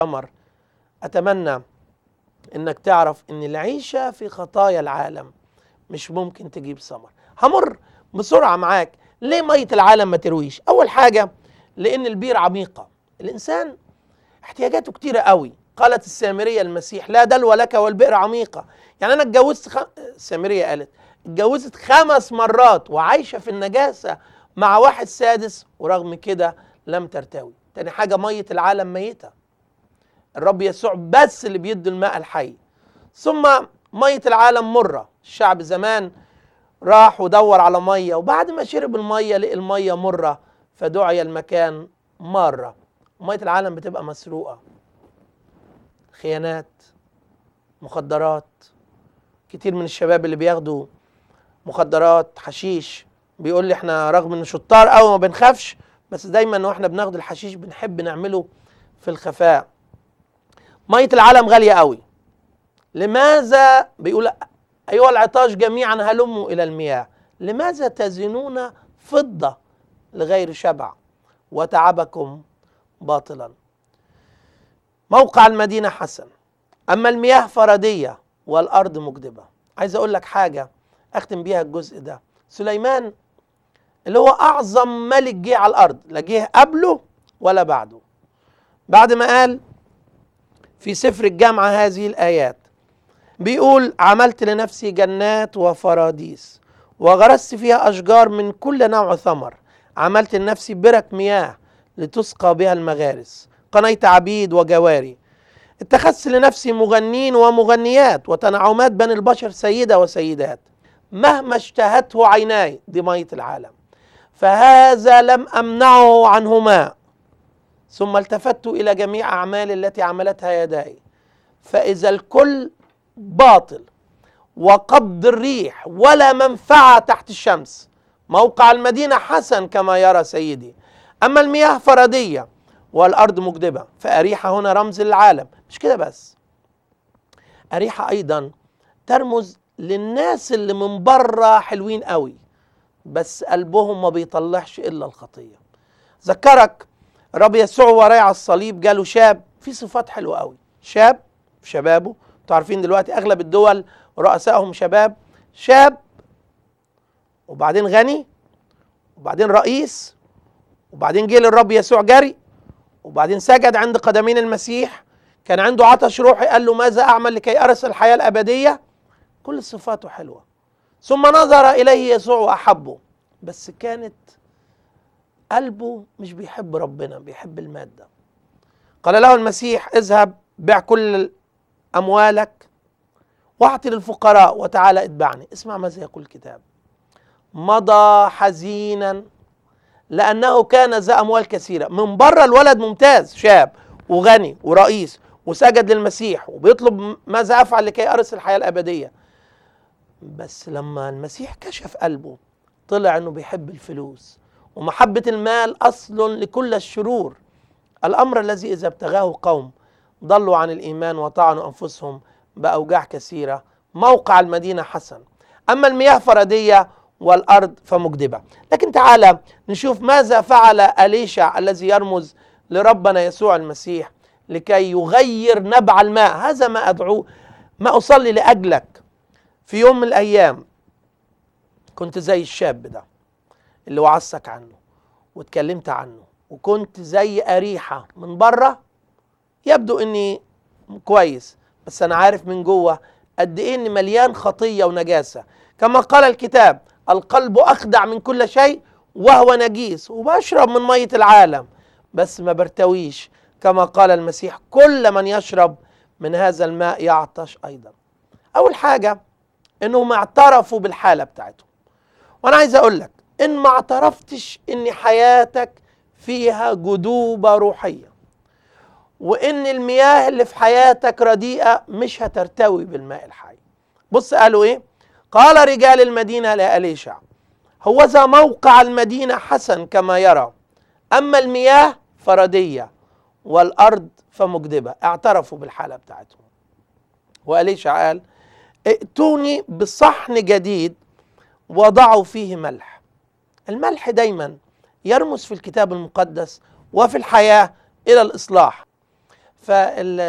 ثمر اتمنى انك تعرف ان العيشه في خطايا العالم مش ممكن تجيب ثمر همر بسرعه معاك ليه ميه العالم ما ترويش اول حاجه لان البير عميقه الانسان احتياجاته كتيره قوي قالت السامريه المسيح لا دلو لك والبئر عميقه يعني انا اتجوزت خ... السامريه قالت اتجوزت خمس مرات وعايشه في النجاسه مع واحد سادس ورغم كده لم ترتوي تاني حاجه ميه العالم ميته الرب يسوع بس اللي بيدي الماء الحي ثم ميه العالم مره الشعب زمان راح ودور على ميه وبعد ما شرب الميه لقي الميه مره فدعي المكان ماره ميه العالم بتبقى مسروقه خيانات مخدرات كتير من الشباب اللي بياخدوا مخدرات حشيش بيقول لي احنا رغم ان شطار قوي ما بنخافش بس دايما واحنا بناخد الحشيش بنحب نعمله في الخفاء ميه العالم غاليه قوي لماذا بيقول ايها العطاش جميعا هلموا الى المياه لماذا تزنون فضه لغير شبع وتعبكم باطلا موقع المدينه حسن اما المياه فرديه والارض مجدبه عايز اقول لك حاجه اختم بيها الجزء ده سليمان اللي هو اعظم ملك جه على الارض لا جه قبله ولا بعده بعد ما قال في سفر الجامعه هذه الايات بيقول عملت لنفسي جنات وفراديس وغرست فيها اشجار من كل نوع ثمر عملت لنفسي برك مياه لتسقى بها المغارس قنيت عبيد وجواري اتخذت لنفسي مغنين ومغنيات وتنعمات بني البشر سيدة وسيدات مهما اشتهته عيناي دي مية العالم فهذا لم أمنعه عنهما ثم التفت إلى جميع أعمال التي عملتها يداي فإذا الكل باطل وقبض الريح ولا منفعة تحت الشمس موقع المدينة حسن كما يرى سيدي أما المياه فردية والأرض مجدبة فأريحة هنا رمز للعالم مش كده بس أريحة أيضا ترمز للناس اللي من بره حلوين قوي بس قلبهم ما بيطلعش إلا الخطية ذكرك الرب يسوع ورايع على الصليب جاله شاب في صفات حلوة قوي شاب في شبابه انتوا عارفين دلوقتي اغلب الدول رؤسائهم شباب شاب وبعدين غني وبعدين رئيس وبعدين جه للرب يسوع جري وبعدين سجد عند قدمين المسيح كان عنده عطش روحي قال له ماذا اعمل لكي ارث الحياه الابديه كل صفاته حلوه ثم نظر اليه يسوع واحبه بس كانت قلبه مش بيحب ربنا بيحب الماده قال له المسيح اذهب بيع كل اموالك واعطي للفقراء وتعالى اتبعني اسمع ماذا يقول الكتاب مضى حزينا لانه كان ذا اموال كثيره من بره الولد ممتاز شاب وغني ورئيس وسجد للمسيح وبيطلب ماذا افعل لكي ارث الحياه الابديه بس لما المسيح كشف قلبه طلع انه بيحب الفلوس ومحبه المال اصل لكل الشرور الامر الذي اذا ابتغاه قوم ضلوا عن الايمان وطعنوا انفسهم باوجاع كثيره موقع المدينه حسن اما المياه فرديه والارض فمجدبه لكن تعالى نشوف ماذا فعل اليشع الذي يرمز لربنا يسوع المسيح لكي يغير نبع الماء هذا ما ادعوه ما اصلي لاجلك في يوم من الايام كنت زي الشاب ده اللي وعظتك عنه واتكلمت عنه وكنت زي اريحه من بره يبدو اني كويس بس انا عارف من جوه قد ايه اني مليان خطيه ونجاسه كما قال الكتاب القلب اخدع من كل شيء وهو نجيس وبشرب من ميه العالم بس ما برتويش كما قال المسيح كل من يشرب من هذا الماء يعطش ايضا اول حاجه انهم اعترفوا بالحاله بتاعتهم وانا عايز اقول لك ان ما اعترفتش ان حياتك فيها جدوبه روحيه وان المياه اللي في حياتك رديئه مش هترتوي بالماء الحي بص قالوا ايه قال رجال المدينه لأليشع هو ذا موقع المدينه حسن كما يرى اما المياه فرديه والارض فمجدبه اعترفوا بالحاله بتاعتهم وأليشع قال ائتوني بصحن جديد وضعوا فيه ملح الملح دايما يرمز في الكتاب المقدس وفي الحياه الى الاصلاح فال